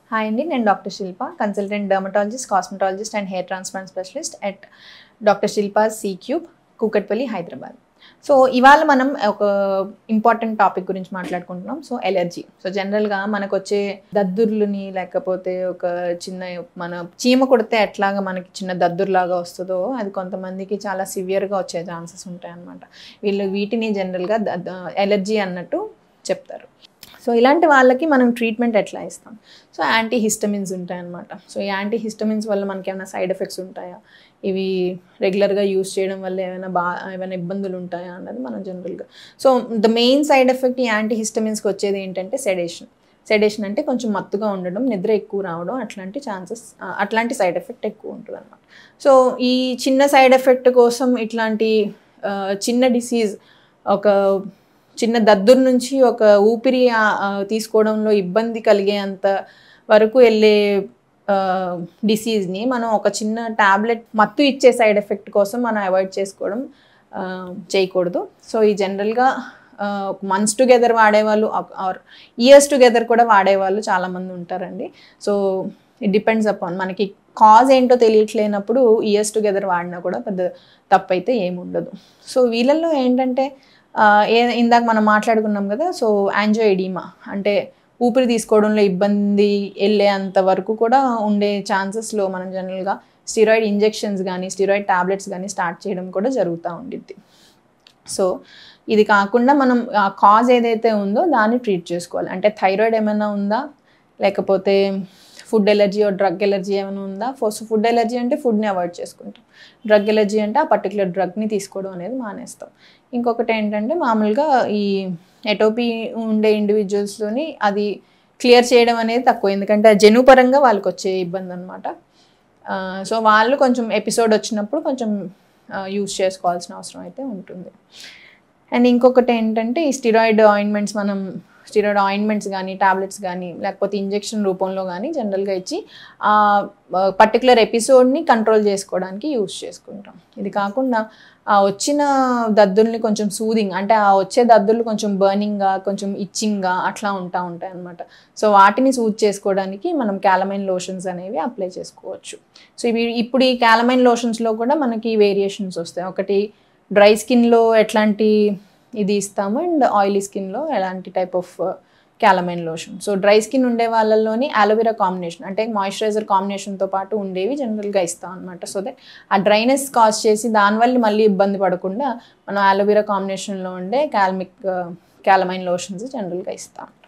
hi అండి నేను doctor Shilpa consultant dermatologist cosmetologist and hair transplant specialist at doctor Shilpa C cube Kukatpally Hyderabad so ఇవాళ మనం ఒక ఇంపార్టెంట్ టాపిక్ గురించి మాట్లాడుకుంటున్నాం సో ఎలర్జీ సో జనరల్గా మనకు వచ్చే దద్దుర్లని లేకపోతే ఒక చిన్న మన చీమ కొడితే ఎట్లాగా మనకి చిన్న దద్దుర్లాగా వస్తుందో అది కొంతమందికి చాలా సివియర్గా వచ్చే ఛాన్సెస్ ఉంటాయి అన్నమాట వీళ్ళు వీటిని జనరల్గా ఎలర్జీ అన్నట్టు చెప్తారు సో ఇలాంటి వాళ్ళకి మనం ట్రీట్మెంట్ ఎట్లా ఇస్తాం సో యాంటీ హిస్టమిన్స్ ఉంటాయి అన్నమాట సో ఈ యాంటీ హిస్టమిన్స్ వల్ల మనకి ఏమైనా సైడ్ ఎఫెక్ట్స్ ఉంటాయా ఇవి రెగ్యులర్గా యూస్ చేయడం వల్ల ఏమైనా బా ఏమైనా ఇబ్బందులు ఉంటాయా అన్నది మనం జనరల్గా so the main side effect ఈ యాంటీ హిస్టమిన్స్కి వచ్చేది ఏంటంటే సెడేషన్ సెడేషన్ అంటే కొంచెం మత్తుగా ఉండడం నిద్ర ఎక్కువ రావడం అట్లాంటి ఛాన్సెస్ అట్లాంటి సైడ్ ఎఫెక్ట్ ఎక్కువ ఉంటుంది అనమాట సో ఈ చిన్న సైడ్ ఎఫెక్ట్ కోసం ఇట్లాంటి ఆ, చిన్న డిసీజ్ ఒక చిన్న దద్దుర్ నుంచి ఒక ఊపిరి ఆ, ఆ, తీసుకోవడంలో ఇబ్బంది కలిగేంత వరకు వెళ్ళే డిసీజ్ని మనం ఒక చిన్న ట్యాబ్లెట్ మత్తు ఇచ్చే సైడ్ ఎఫెక్ట్ కోసం మనం అవాయిడ్ చేసుకోవడం ఆ, చేయకూడదు సో ఈ జనరల్గా మంత్స్ టుగెదర్ వాడేవాళ్ళు ఆర్ ఇయర్స్ టుగెదర్ కూడా వాడేవాళ్ళు చాలామంది ఉంటారండి సో ఇట్ డిపెండ్స్ అపాన్ మనకి కాజ్ ఏంటో తెలియట్లేనప్పుడు ఇయర్స్ టుగెదర్ వాడినా కూడా పెద్ద తప్పు అయితే ఏముండదు సో వీళ్ళల్లో ఏంటంటే ఆ, ఏ ఇందాక మనం మాట్లాడుకున్నాం కదా సో యాంజోఎడిమా అంటే ఊపిరి తీసుకోవడంలో ఇబ్బంది వెళ్ళేంత వరకు కూడా ఉండే ఛాన్సెస్లో మనం జనరల్గా స్టిరాయిడ్ ఇంజెక్షన్స్ కానీ స్టిరాయిడ్ టాబ్లెట్స్ కానీ స్టార్ట్ చేయడం కూడా జరుగుతూ ఉండిద్ది సో ఇది కాకుండా మనం ఆ కాజ్ ఏదైతే ఉందో దాన్ని ట్రీట్ చేసుకోవాలి అంటే థైరాయిడ్ ఏమైనా ఉందా లేకపోతే ఫుడ్ ఎలర్జీ డ్రగ్ ఎలర్జీ ఏమైనా ఉందా ఫస్ట్ ఫుడ్ ఎలర్జీ అంటే ఫుడ్ని అవాయిడ్ చేసుకుంటాం డ్రగ్ ఎలర్జీ అంటే ఆ పర్టికులర్ డ్రగ్ని తీసుకోవడం అనేది మానేస్తాం ఇంకొకటి ఏంటంటే మామూలుగా ఈ ఎటోపీ ఉండే ఇండివిజువల్స్లోని అది క్లియర్ చేయడం అనేది తక్కువ ఎందుకంటే జనుపరంగా వాళ్ళకి వచ్చే ఇబ్బంది అనమాట సో వాళ్ళు కొంచెం ఎపిసోడ్ వచ్చినప్పుడు కొంచెం యూస్ చేసుకోవాల్సిన అవసరం అయితే ఉంటుంది అండ్ ఇంకొకటి ఏంటంటే ఈ స్టిరాయిడ్ ఆయింట్మెంట్స్ మనం స్టిరాయిడ్ ఆయింట్మెంట్స్ కానీ టాబ్లెట్స్ కానీ లేకపోతే ఇంజెక్షన్ రూపంలో కానీ జనరల్గా ఇచ్చి ఆ పర్టికులర్ ఎపిసోడ్ని కంట్రోల్ చేసుకోవడానికి యూస్ చేసుకుంటాం ఇది కాకుండా ఆ వచ్చిన దద్దుల్ని కొంచెం సూదింగ్ అంటే ఆ వచ్చే దద్దులు కొంచెం బర్నింగ్గా కొంచెం ఇచ్చింగ్గా అట్లా ఉంటా ఉంటాయి అనమాట సో వాటిని సూద్ చేసుకోవడానికి మనం క్యాలమైన్ లోషన్స్ అనేవి అప్లై చేసుకోవచ్చు సో ఇవి ఇప్పుడు ఈ క్యాలమైన్ లోషన్స్లో కూడా మనకి వేరియేషన్స్ వస్తాయి ఒకటి డ్రై స్కిన్లో ఎట్లాంటి ఇది ఇస్తాము అండ్ ఆయిలీ స్కిన్లో ఎలాంటి type of calamine lotion so dry skin ఉండే వాళ్ళలోని అలోవెరా కాంబినేషన్ అంటే మాయిశ్చరైజర్ కాంబినేషన్తో పాటు ఉండేవి జనరల్గా ఇస్తాం అనమాట సో దట్ ఆ డ్రైనెస్ కాజ్ చేసి దానివల్ల మళ్ళీ ఇబ్బంది పడకుండా మనం అలోవెరా కాంబినేషన్లో ఉండే క్యాల్మిక్ క్యాలమైన్ లోషన్స్ జనరల్గా ఇస్తాం